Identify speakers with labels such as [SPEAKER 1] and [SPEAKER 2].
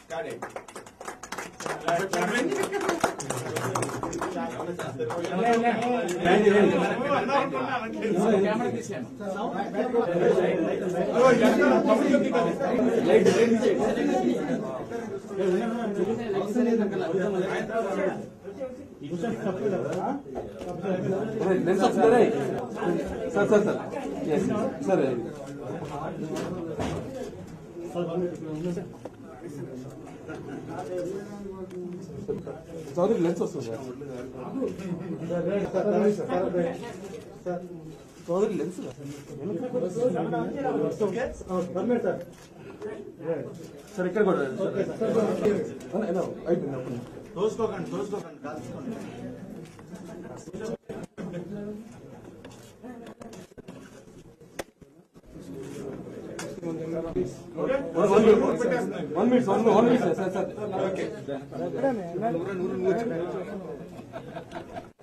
[SPEAKER 1] lens వస్తుందా sir sir sir yes sir Chowdary lens వస్తుంది Chowdary lens sir ఇక్కడ కూడా అయిపోయింది
[SPEAKER 2] తోసుకోకండి తోసుకోకండి కాల్చుకోండి
[SPEAKER 1] one minute one one minute sir sir